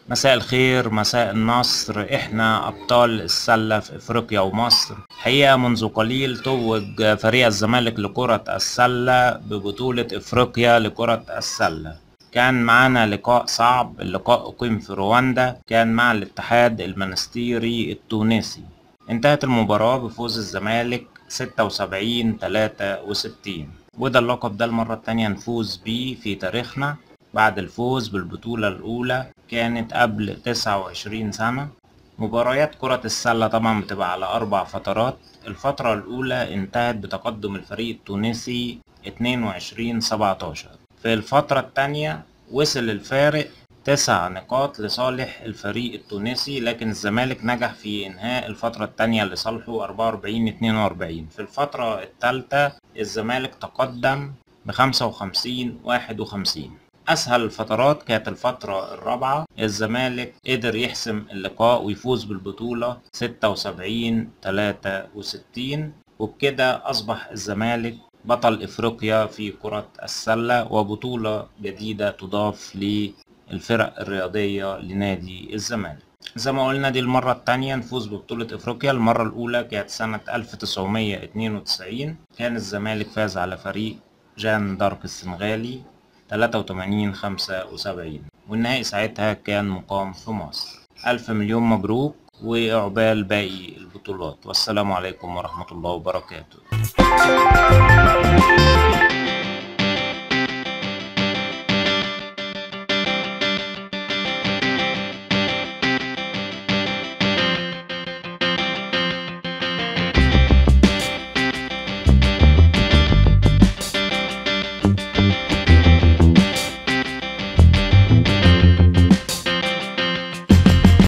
مساء الخير مساء النصر احنا ابطال السلة في افريقيا ومصر حقيقة منذ قليل توج فريق الزمالك لكرة السلة ببطولة افريقيا لكرة السلة كان معانا لقاء صعب اللقاء أقيم في رواندا كان مع الاتحاد المنستيري التونسي انتهت المباراة بفوز الزمالك 76 63 وده اللقب ده المرة التانية نفوز بيه في تاريخنا بعد الفوز بالبطولة الأولى كانت قبل 29 سنة مباريات كرة السلة طبعا بتبقى على أربع فترات الفترة الأولى انتهت بتقدم الفريق التونسي 22 17 في الفترة التانية وصل الفارق تسع نقاط لصالح الفريق التونسي لكن الزمالك نجح في إنهاء الفترة التانية لصالحه 44 42 في الفترة التالتة الزمالك تقدم ب 55 51 أسهل الفترات كانت الفترة الرابعة الزمالك قدر يحسم اللقاء ويفوز بالبطولة 76 63 وبكده أصبح الزمالك بطل إفريقيا في كرة السلة وبطولة جديدة تضاف للفرق الرياضية لنادي الزمالك زي ما قلنا دي المرة التانية نفوز ببطولة افريقيا المرة الاولى كانت سنة 1992 كان الزمالك فاز على فريق جان دارك السنغالي 83 75 والنهائي ساعتها كان مقام في مصر ألف مليون مبروك وعقبال باقي البطولات والسلام عليكم ورحمة الله وبركاته